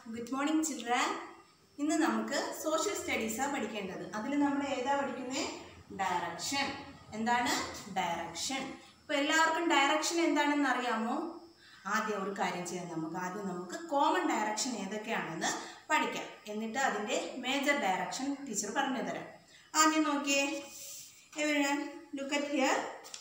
good morning children ഇന്ന് നമുക്ക് social സ്റ്റഡീസാണ് പഠിക്കേണ്ടത് അതിൽ നമ്മൾ ഏതാ പഠിക്കുന്നത് ഡയറക്ഷൻ എന്താണ് ഡയറക്ഷൻ ഇപ്പോൾ എല്ലാവർക്കും ഡയറക്ഷൻ എന്താണെന്ന് അറിയാമോ ആദ്യം ഒരു കാര്യം ചെയ്യാം നമുക്ക് ആദ്യം നമുക്ക് കോമൺ ഡയറക്ഷൻ ഏതൊക്കെയാണെന്ന് പഠിക്കാം എന്നിട്ട് അതിൻ്റെ മേജർ ഡയറക്ഷൻ ടീച്ചർ പറഞ്ഞു തരാം ആദ്യം നോക്കിയേ എവരി ലുക്ക് അറ്റ് ഹിയർ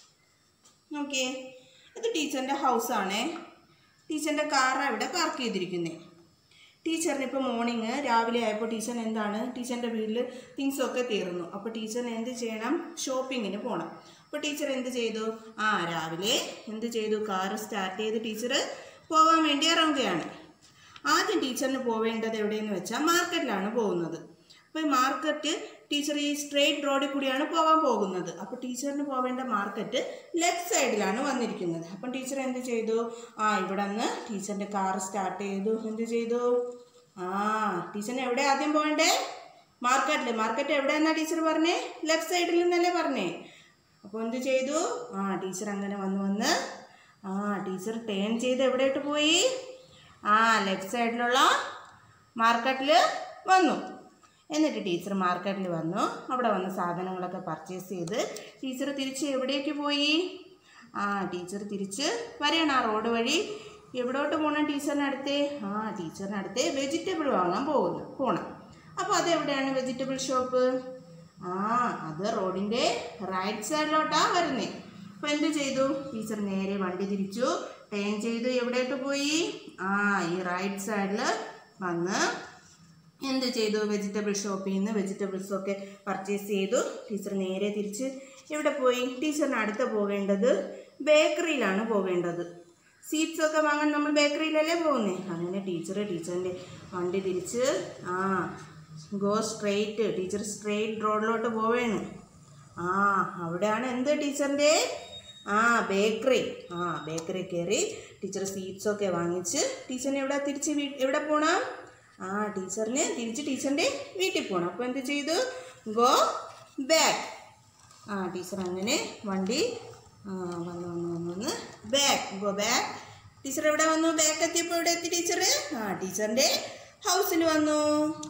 നോക്കിയേ ഇത് ടീച്ചറിൻ്റെ ഹൗസാണേ ടീച്ചറിൻ്റെ കാറാണ് ഇവിടെ പാർക്ക് ചെയ്തിരിക്കുന്നത് ടീച്ചറിന് ഇപ്പോൾ മോർണിംഗ് രാവിലെ ആയപ്പോൾ ടീച്ചറിന് എന്താണ് ടീച്ചറിൻ്റെ വീട്ടിൽ തിങ്സൊക്കെ തീർന്നു അപ്പോൾ ടീച്ചറിന് എന്ത് ചെയ്യണം ഷോപ്പിങ്ങിന് പോകണം അപ്പോൾ ടീച്ചർ എന്ത് ചെയ്തു ആ രാവിലെ എന്ത് ചെയ്തു കാറ് സ്റ്റാർട്ട് ചെയ്ത് ടീച്ചർ പോകാൻ വേണ്ടി ഇറങ്ങുകയാണ് ആദ്യം ടീച്ചറിന് പോവേണ്ടത് എവിടെയെന്ന് വെച്ചാൽ മാർക്കറ്റിലാണ് പോകുന്നത് അപ്പോൾ ഈ മാർക്കറ്റ് ടീച്ചർ ഈ സ്ട്രെയിറ്റ് റോഡിൽ കൂടിയാണ് പോകാൻ പോകുന്നത് അപ്പോൾ ടീച്ചറിന് പോവേണ്ട മാർക്കറ്റ് ലെഫ്റ്റ് സൈഡിലാണ് വന്നിരിക്കുന്നത് അപ്പം ടീച്ചർ എന്ത് ചെയ്തു ആ ഇവിടെ നിന്ന് ടീച്ചറിൻ്റെ കാർ സ്റ്റാർട്ട് ചെയ്തു എന്ത് ചെയ്തു ആ ടീച്ചറിന് എവിടെ ആദ്യം പോകണ്ടേ മാർക്കറ്റിൽ മാർക്കറ്റ് എവിടെയെന്നാ ടീച്ചർ പറഞ്ഞേ ലെഫ്റ്റ് സൈഡിൽ നിന്നല്ലേ പറഞ്ഞേ അപ്പോൾ എന്ത് ചെയ്തു ആ ടീച്ചർ അങ്ങനെ വന്ന് വന്ന് ആ ടീച്ചർ ടേൺ ചെയ്ത് എവിടെയിട്ട് പോയി ആ ലെഫ്റ്റ് സൈഡിലുള്ള മാർക്കറ്റിൽ വന്നു എന്നിട്ട് ടീച്ചർ മാർക്കറ്റിൽ വന്നു അവിടെ വന്ന് സാധനങ്ങളൊക്കെ പർച്ചേസ് ചെയ്ത് ടീച്ചർ തിരിച്ച് എവിടേക്ക് പോയി ആ ടീച്ചർ തിരിച്ച് വരികയാണ് ആ റോഡ് വഴി എവിടോട്ട് പോകണം ടീച്ചറിനടുത്തേ ആ ടീച്ചറിനടുത്തേ വെജിറ്റബിൾ വാങ്ങാൻ പോകുന്നു പോകണം അപ്പോൾ അതെവിടെയാണ് വെജിറ്റബിൾ ഷോപ്പ് ആ അത് റോഡിൻ്റെ റൈറ്റ് സൈഡിലോട്ടാണ് വരുന്നത് അപ്പോൾ എന്ത് ചെയ്തു ടീച്ചർ നേരെ വണ്ടി തിരിച്ചു ടേൺ ചെയ്തു എവിടേട്ട് പോയി ആ ഈ റൈറ്റ് സൈഡിൽ വന്ന് എന്ത് ചെയ്തു വെജിറ്റബിൾ ഷോപ്പിൽ നിന്ന് വെജിറ്റബിൾസ് ഒക്കെ പർച്ചേസ് ചെയ്തു ടീച്ചർ നേരെ തിരിച്ച് എവിടെ പോയി ടീച്ചറിന് അടുത്ത് പോകേണ്ടത് ബേക്കറിയിലാണ് പോകേണ്ടത് സീറ്റ്സ് ഒക്കെ വാങ്ങാൻ നമ്മൾ ബേക്കറിയിലല്ലേ പോകുന്നത് അങ്ങനെ ടീച്ചർ ടീച്ചറിൻ്റെ വണ്ടി തിരിച്ച് ആ ഗോ സ്ട്രെയിറ്റ് ടീച്ചർ സ്ട്രെയിറ്റ് റോഡിലോട്ട് പോവേണ് ആ അവിടെയാണ് എന്ത് ടീച്ചറിൻ്റെ ആ ബേക്കറി ആ ബേക്കറി കയറി ടീച്ചർ സ്വീറ്റ്സ് ഒക്കെ വാങ്ങിച്ച് ടീച്ചറിന് എവിടെ തിരിച്ച് വീ എവിടെ പോകണം ആ ടീച്ചറിന് തിരിച്ച് ടീച്ചറിൻ്റെ വീട്ടിൽ പോകണം അപ്പോൾ എന്ത് ചെയ്തു ഗോ ബാക്ക് ആ ടീച്ചർ അങ്ങനെ വണ്ടി ആ വന്ന് വന്ന് വന്ന് വന്ന് ബാക്ക് ഗോ ബാക്ക് ടീച്ചർ എവിടെ വന്നു ബാക്ക് എത്തിയപ്പോൾ എവിടെ എത്തി ടീച്ചർ ആ ടീച്ചറിൻ്റെ ഹൗസിൽ വന്നു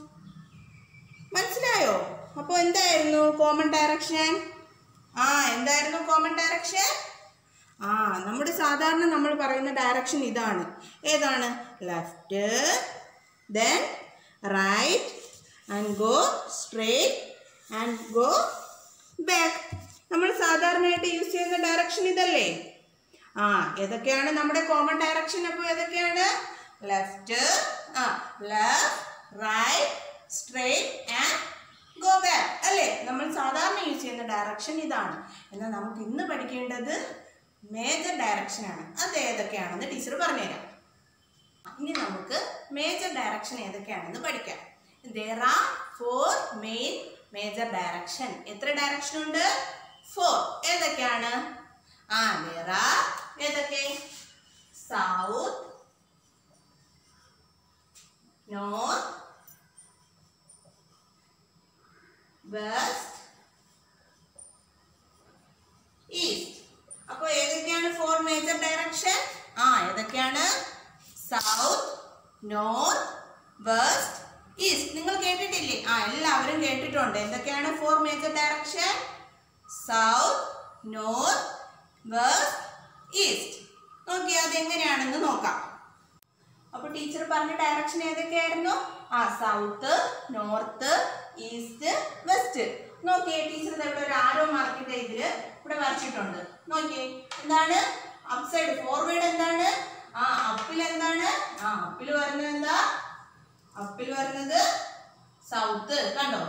മനസ്സിലായോ അപ്പോൾ എന്തായിരുന്നു കോമൺ ഡയറക്ഷൻ ആ എന്തായിരുന്നു കോമൺ ഡയറക്ഷൻ ആ നമ്മുടെ സാധാരണ നമ്മൾ പറയുന്ന ഡയറക്ഷൻ ഇതാണ് ഏതാണ് left then right and go straight and go back നമ്മൾ സാധാരണയായിട്ട് യൂസ് ചെയ്യുന്ന ഡയറക്ഷൻ ഇതല്ലേ ആ ഏതൊക്കെയാണ് നമ്മുടെ കോമൺ ഡയറക്ഷൻ അപ്പോൾ ഏതൊക്കെയാണ് ലെഫ്റ്റ് ആ left right straight and go back അല്ലേ നമ്മൾ സാധാരണ യൂസ് ചെയ്യുന്ന ഡയറക്ഷൻ ഇതാണ് എന്നാൽ നമുക്ക് ഇന്ന് പഠിക്കേണ്ടത് മേജർ ഡയറക്ഷനാണ് അത് ഏതൊക്കെയാണെന്ന് ടീച്ചർ പറഞ്ഞുതരാം ഇനി നമുക്ക് മേജർ ഡയറക്ഷൻ ഏതൊക്കെയാണെന്ന് പഠിക്കാം there are four main major direction എത്ര ഡയറക്ഷൻ ഉണ്ട് ഫോർ ഏതൊക്കെയാണ് ആ ദർ ആർ ഏതൊക്കെ സൗത്ത് നോർത്ത് വെസ്റ്റ് ഈസ്റ്റ് അപ്പോൾ ഏതൊക്കെയാണ് ഫോർ മേജർ ഡയറക്ഷൻ ആ ഏതൊക്കെയാണ് സൗത്ത് നോർത്ത് വെസ്റ്റ് ഈസ്റ്റ് നിങ്ങൾ കേട്ടിട്ടില്ലേ ആ എല്ലാവരും കേട്ടിട്ടുണ്ട് എന്തൊക്കെയാണ് four major direction south north west east നോക്കി അതെങ്ങനെയാണെന്ന് നോക്കാം അപ്പോൾ ടീച്ചർ പറഞ്ഞ ഡയറക്ഷൻ ഏതൊക്കെയായിരുന്നു ആ സൗത്ത് നോർത്ത് ഈസ്റ്റ് വെസ്റ്റ് നോക്കിയേ ടീച്ചർ ഇവിടെ ഒരു ആരോ മാർക്കിന്റെ ഇതില് ഇവിടെ വരച്ചിട്ടുണ്ട് നോക്കിയേ എന്താണ് അപ്പ് സൈഡ് ഫോർവേഡ് എന്താണ് ആ അപ്പിൽ എന്താണ് ആ അപ്പിൽ വരുന്നത് എന്താ അപ്പിൽ വരുന്നത് സൗത്ത് കണ്ടോ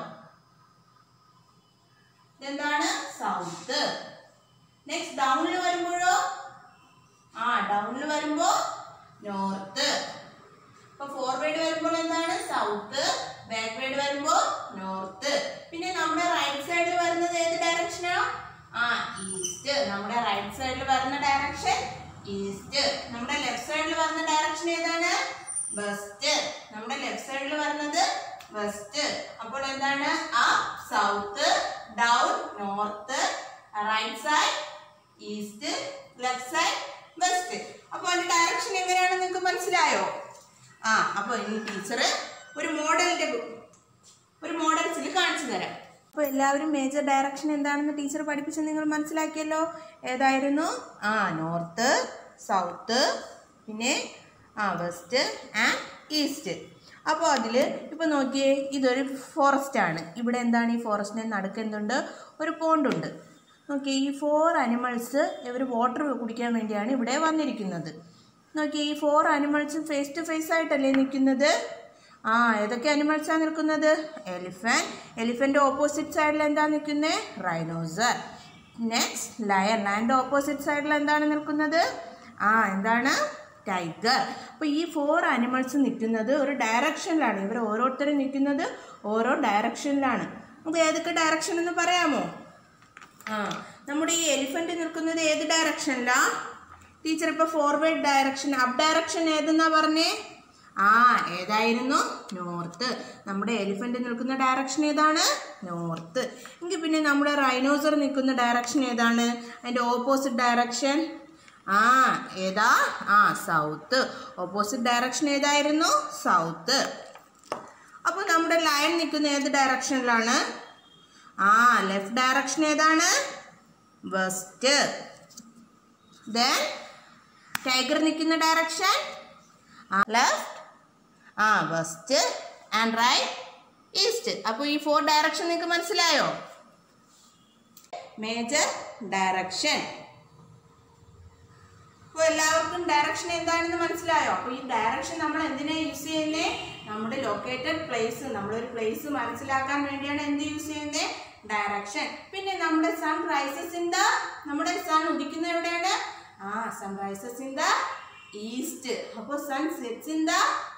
ഇതെന്താണ് സൗത്ത് നെക്സ്റ്റ് ഡൗണിൽ വരുമ്പോഴോ ആ ഡൗണിൽ വരുമ്പോ നോർത്ത് അപ്പൊ ഫോർവേഡ് വരുമ്പോൾ എന്താണ് സൗത്ത് ബാക്ക്വേഡ് വരുമ്പോ നോർത്ത് പിന്നെ നമ്മുടെ റൈറ്റ് സൈഡിൽ വരുന്നത് ഏത് ഡയറക്ഷനാ ആ ഈസ്റ്റ് നമ്മുടെ റൈറ്റ് സൈഡിൽ വരുന്ന ഡയറക്ഷൻ ഈസ്റ്റ് നമ്മുടെ ലെഫ്റ്റ് സൈഡിൽ വരുന്ന ഡയറക്ഷൻ ഏതാണ് വെസ്റ്റ് നമ്മുടെ ലെഫ്റ്റ് സൈഡിൽ വരുന്നത് വെസ്റ്റ് അപ്പോൾ എന്താണ് ആ south down north right side east left side west അപ്പോൾ അതിന്റെ ഡയറക്ഷൻ എങ്ങനെയാണെന്ന് നിങ്ങൾക്ക് മനസ്സിലായോ ആ അപ്പോൾ ഇനി ടീച്ചർ ഒരു മോഡലിന്റെ ഒരു മോഡൽസിൽ കാണിച്ചു തരാം അപ്പോൾ എല്ലാവരും മേജർ ഡയറക്ഷൻ എന്താണെന്ന് ടീച്ചർ പഠിപ്പിച്ച് നിങ്ങൾ മനസ്സിലാക്കിയല്ലോ ഏതായിരുന്നു ആ നോർത്ത് സൗത്ത് പിന്നെ ആ വെസ്റ്റ് ആൻഡ് ഈസ്റ്റ് അപ്പോൾ അതിൽ ഇപ്പോൾ നോക്കിയേ ഇതൊരു ഫോറസ്റ്റ് ആണ് ഇവിടെ എന്താണ് ഈ ഫോറസ്റ്റിനെ നടുക്ക് എന്തുണ്ട് ഒരു പോണ്ടുണ്ട് നോക്കിയേ ഈ ഫോർ അനിമൽസ് ഇവർ വാട്ടർ കുടിക്കാൻ വേണ്ടിയാണ് ഇവിടെ വന്നിരിക്കുന്നത് നോക്കിയേ ഈ ഫോർ അനിമൽസും ഫേസ് ടു ഫേസ് ആയിട്ടല്ലേ നിൽക്കുന്നത് ആ ഏതൊക്കെ അനിമൽസാണ് നിൽക്കുന്നത് എലിഫന്റ് എലിഫന്റ് ഓപ്പോസിറ്റ് സൈഡിൽ എന്താ നിൽക്കുന്നത് റൈനോസർ നെക്സ്റ്റ് ലയൺ ലയൻ്റെ ഓപ്പോസിറ്റ് സൈഡിൽ എന്താണ് നിൽക്കുന്നത് ആ എന്താണ് ടൈഗർ അപ്പോൾ ഈ ഫോർ അനിമൽസ് നിൽക്കുന്നത് ഒരു ഡയറക്ഷനിലാണ് ഇവർ ഓരോരുത്തരും നിൽക്കുന്നത് ഓരോ ഡയറക്ഷനിലാണ് നമുക്ക് ഏതൊക്കെ ഡയറക്ഷൻ എന്ന് പറയാമോ ആ നമ്മുടെ ഈ എലിഫന്റ് നിൽക്കുന്നത് ഏത് ഡയറക്ഷനിലാ ടീച്ചർ ഇപ്പോൾ ഫോർവേഡ് ഡയറക്ഷൻ അപ്പ് ഡയറക്ഷൻ ഏതെന്നാ പറഞ്ഞേ ആ ഏതായിരുന്നു നോർത്ത് നമ്മുടെ എലിഫന്റ് നിൽക്കുന്ന ഡയറക്ഷൻ ഏതാണ് നോർത്ത് എങ്കിൽ പിന്നെ നമ്മുടെ റൈനോസർ നിൽക്കുന്ന ഡയറക്ഷൻ ഏതാണ് അതിൻ്റെ ഓപ്പോസിറ്റ് ഡയറക്ഷൻ ആ ഏതാ ആ സൗത്ത് ഓപ്പോസിറ്റ് ഡയറക്ഷൻ ഏതായിരുന്നു സൗത്ത് അപ്പോൾ നമ്മുടെ ലയൺ നിൽക്കുന്ന ഏത് ഡയറക്ഷനിലാണ് ആ ലെഫ്റ്റ് ഡയറക്ഷൻ ഏതാണ് വെസ്റ്റ് ദെൻ ടൈഗർ നിൽക്കുന്ന ഡയറക്ഷൻ ലെഫ്റ്റ് ആ വെസ്റ്റ് ആൻഡ് റൈറ്റ് ഈസ്റ്റ് അപ്പോൾ ഈ ഫോർ ഡയറക്ഷൻ നിങ്ങൾക്ക് മനസ്സിലായോ മേജർ ഡയറക്ഷൻ അപ്പോൾ എല്ലാവർക്കും ഡയറക്ഷൻ എന്താണെന്ന് മനസ്സിലായോ അപ്പോൾ ഈ ഡയറക്ഷൻ നമ്മൾ എന്തിനാ യൂസ് ചെയ്യുന്നേ നമ്മുടെ ലൊക്കേറ്റഡ് പ്ലേസ് നമ്മളൊരു പ്ലേസ് മനസ്സിലാക്കാൻ വേണ്ടിയാണ് എന്ത് യൂസ് ചെയ്യുന്നത് ഡയറക്ഷൻ പിന്നെ നമ്മുടെ സൺ റൈസസ് ഇൻ ദ നമ്മുടെ സൺ ഉദിക്കുന്ന എവിടെയാണ് ആ sun rises in the east അപ്പോൾ സൺ സെറ്റ്സ് ഇൻ ദ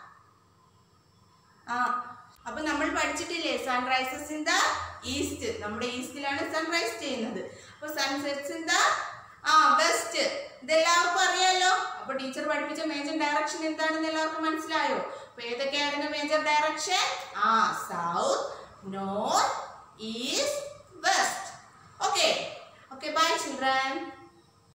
ആ അപ്പൊ നമ്മൾ പഠിച്ചിട്ടില്ലേ സൺറൈസസ് ഇൻ ദ ഈസ്റ്റ് നമ്മുടെ ഈസ്റ്റിലാണ് സൺറൈസ് ചെയ്യുന്നത് അപ്പൊ സൺസെറ്റ്സ് ഇൻ ദ ആ വെസ്റ്റ് ഇതെല്ലാവർക്കും അറിയാലോ അപ്പൊ ടീച്ചർ പഠിപ്പിച്ച മേജർ ഡയറക്ഷൻ എന്താണെന്ന് എല്ലാവർക്കും മനസ്സിലായോ അപ്പൊ ഏതൊക്കെയായിരുന്നു മേജർ ഡയറക്ഷൻ ആ സൗത്ത് നോർത്ത്